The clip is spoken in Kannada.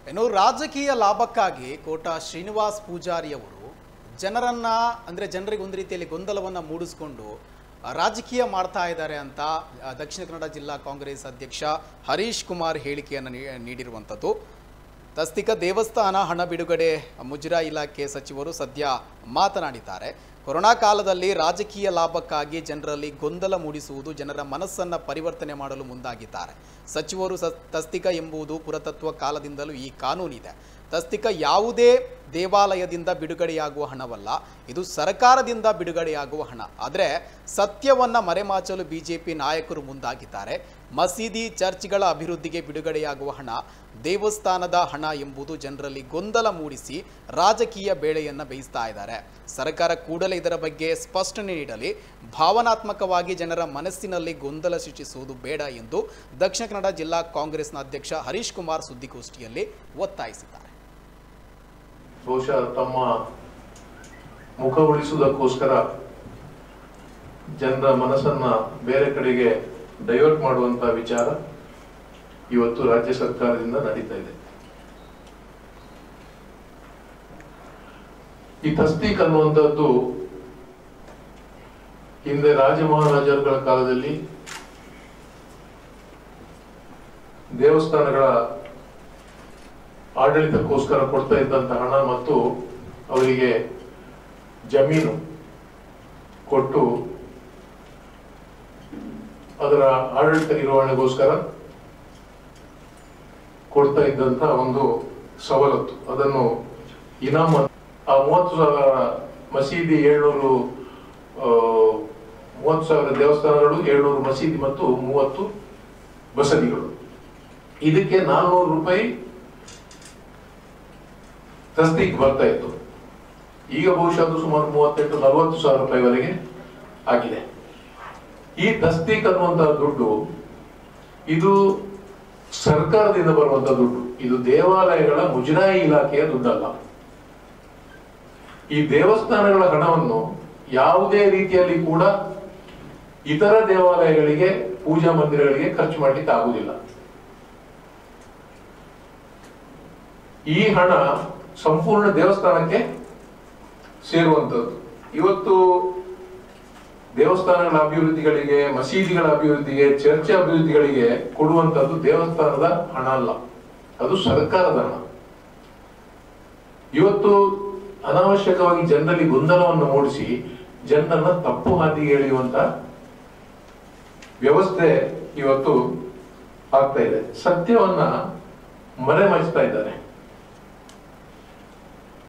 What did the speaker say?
ಇನ್ನು ರಾಜಕೀಯ ಲಾಭಕ್ಕಾಗಿ ಕೋಟ ಶ್ರೀನಿವಾಸ್ ಪೂಜಾರಿಯವರು ಜನರನ್ನ ಅಂದ್ರೆ ಜನರಿಗೆ ಒಂದು ರೀತಿಯಲ್ಲಿ ಗೊಂದಲವನ್ನ ಮೂಡಿಸ್ಕೊಂಡು ಆ, ರಾಜಕೀಯ ಮಾಡ್ತಾ ಇದ್ದಾರೆ ಅಂತ ಆ, ದಕ್ಷಿಣ ಕನ್ನಡ ಜಿಲ್ಲಾ ಕಾಂಗ್ರೆಸ್ ಅಧ್ಯಕ್ಷ ಹರೀಶ್ ಕುಮಾರ್ ಹೇಳಿಕೆಯನ್ನು ನೀ- ನೀಡಿರುವಂಥದ್ದು ತಸ್ತಿಕ ದೇವಸ್ಥಾನ ಹಣ ಬಿಡುಗಡೆ ಮುಜರಾ ಇಲಾಖೆ ಸಚಿವರು ಸದ್ಯ ಮಾತನಾಡಿದ್ದಾರೆ ಕೊರೋನಾ ಕಾಲದಲ್ಲಿ ರಾಜಕೀಯ ಲಾಭಕ್ಕಾಗಿ ಜನರಲ್ಲಿ ಗೊಂದಲ ಮೂಡಿಸುವುದು ಜನರ ಮನಸ್ಸನ್ನು ಪರಿವರ್ತನೆ ಮಾಡಲು ಮುಂದಾಗಿದ್ದಾರೆ ಸಚಿವರು ಸ ತಸ್ತಿಕ ಎಂಬುದು ಪುರಾತತ್ವ ಕಾಲದಿಂದಲೂ ಈ ಕಾನೂನಿದೆ ತಸ್ತಿಕ ಯಾವುದೇ ದೇವಾಲಯದಿಂದ ಬಿಡುಗಡೆಯಾಗುವ ಹಣವಲ್ಲ ಇದು ಸರ್ಕಾರದಿಂದ ಬಿಡುಗಡೆಯಾಗುವ ಹಣ ಆದರೆ ಸತ್ಯವನ್ನು ಮರೆಮಾಚಲು ಬಿಜೆಪಿ ನಾಯಕರು ಮುಂದಾಗಿದ್ದಾರೆ ಮಸೀದಿ ಚರ್ಚ್ಗಳ ಅಭಿವೃದ್ಧಿಗೆ ಬಿಡುಗಡೆಯಾಗುವ ಹಣ ದೇವಸ್ಥಾನದ ಹಣ ಎಂಬುದು ಜನರಲ್ಲಿ ಗೊಂದಲ ಮೂಡಿಸಿ ರಾಜಕೀಯ ಬೇಳೆಯನ್ನು ಬೇಯಿಸ್ತಾ ಇದ್ದಾರೆ ಸರ್ಕಾರ ಕೂಡಲೇ ಇದರ ಬಗ್ಗೆ ಸ್ಪಷ್ಟನೆ ನೀಡಲಿ ಭಾವನಾತ್ಮಕವಾಗಿ ಜನರ ಮನಸ್ಸಿನಲ್ಲಿ ಗೊಂದಲ ಸೃಷ್ಟಿಸುವುದು ಬೇಡ ಎಂದು ದಕ್ಷಿಣ ಕನ್ನಡ ಜಿಲ್ಲಾ ಕಾಂಗ್ರೆಸ್ನ ಅಧ್ಯಕ್ಷ ಹರೀಶ್ ಕುಮಾರ್ ಸುದ್ದಿಗೋಷ್ಠಿಯಲ್ಲಿ ಒತ್ತಾಯಿಸಿದ್ದಾರೆ ಬಹುಶಃ ತಮ್ಮ ಮುಖ ಉಳಿಸುವುದಕ್ಕೋಸ್ಕರ ಜನರ ಮನಸ್ಸನ್ನ ಬೇರೆ ಕಡೆಗೆ ಡೈವರ್ಟ್ ಮಾಡುವಂತ ವಿಚಾರ ಇವತ್ತು ರಾಜ್ಯ ಸರ್ಕಾರದಿಂದ ನಡೀತಾ ಇದೆ ಈ ತಸ್ತೀಕ್ ಅನ್ನುವಂಥದ್ದು ಹಿಂದೆ ರಾಜ ಮಹಾರಾಜರುಗಳ ಕಾಲದಲ್ಲಿ ದೇವಸ್ಥಾನಗಳ ಆಡಳಿತಕ್ಕೋಸ್ಕರ ಕೊಡ್ತಾ ಇದ್ದಂತ ಹಣ ಮತ್ತು ಅವರಿಗೆ ಜಮೀನು ಕೊಟ್ಟು ಅದರ ಆಡಳಿತ ನಿರ್ವಹಣೆಗೋಸ್ಕರ ಕೊಡ್ತಾ ಇದ್ದಂತ ಒಂದು ಸವಲತ್ತು ಅದನ್ನು ಇನಾಮ್ ಅಂತ- ಆ ಮೂವತ್ತು ಸಾವಿರ ಮಸೀದಿ ಏಳ್ನೂರು ಆ, ಮೂವತ್ತು ಸಾವಿರ ದೇವಸ್ಥಾನಗಳು ಏಳ್ನೂರು ಮಸೀದಿ ಮತ್ತು ಮೂವತ್ತು ಬಸದಿಗಳು ಇದಕ್ಕೆ ನಾನ್ನೂರು ರೂಪಾಯಿ ತಸ್ದೀಕ್ ಬರ್ತಾ ಇತ್ತು ಈಗ ಬಹುಶಃ ಅದು ಸುಮಾರು ಮೂವತ್ತೆಂಟು ನಲವತ್ತು ಸಾವಿರ ರೂಪಾಯಿವರೆಗೆ ಆಗಿದೆ ಈ ತಸ್ದೀಕ್ ಅನ್ನುವಂತಹ ದುಡ್ಡು ಇದು ಸರ್ಕಾರದಿಂದ ಬರುವಂತಹ ದುಡ್ಡು ಇದು ದೇವಾಲಯಗಳ ಮುಜರಾಯಿ ಇಲಾಖೆಯ ದುಡ್ಡಲ್ಲ ಈ ದೇವಸ್ಥಾನಗಳ ಹಣವನ್ನು ಯಾವುದೇ ರೀತಿಯಲ್ಲಿ ಕೂಡ ಇತರ ದೇವಾಲಯಗಳಿಗೆ ಪೂಜಾ ಮಂದಿರಗಳಿಗೆ ಖರ್ಚು ಮಾಡ್ಲಿಕ್ಕೆ ಆಗುದಿಲ್ಲ ಈ ಹಣ ಸಂಪೂರ್ಣ ದೇವಸ್ಥಾನಕ್ಕೆ ಸೇರುವಂತದ್ದು ಇವತ್ತು ದೇವಸ್ಥಾನಗಳ ಅಭಿವೃದ್ಧಿಗಳಿಗೆ ಮಸೀದಿಗಳ ಅಭಿವೃದ್ಧಿಗೆ ಚರ್ಚ್ ಅಭಿವೃದ್ಧಿಗಳಿಗೆ ಕೊಡುವಂತದ್ದು ದೇವಸ್ಥಾನದ ಹಣ ಅಲ್ಲ ಅದು ಸರ್ಕಾರದ ಹಣ ಇವತ್ತು ಅನಾವಶ್ಯಕವಾಗಿ ಜನರಲ್ಲಿ ಗೊಂದಲವನ್ನು ಮೂಡಿಸಿ ಜನರನ್ನ ತಪ್ಪು ಹಾದಿಗೆ ಎಳೆಯುವಂತ ವ್ಯವಸ್ಥೆ ಇವತ್ತು ಆಗ್ತಾ ಇದೆ ಸತ್ಯವನ್ನ ಮರೆಮಾಚ್ತಾ ಇದ್ದಾರೆ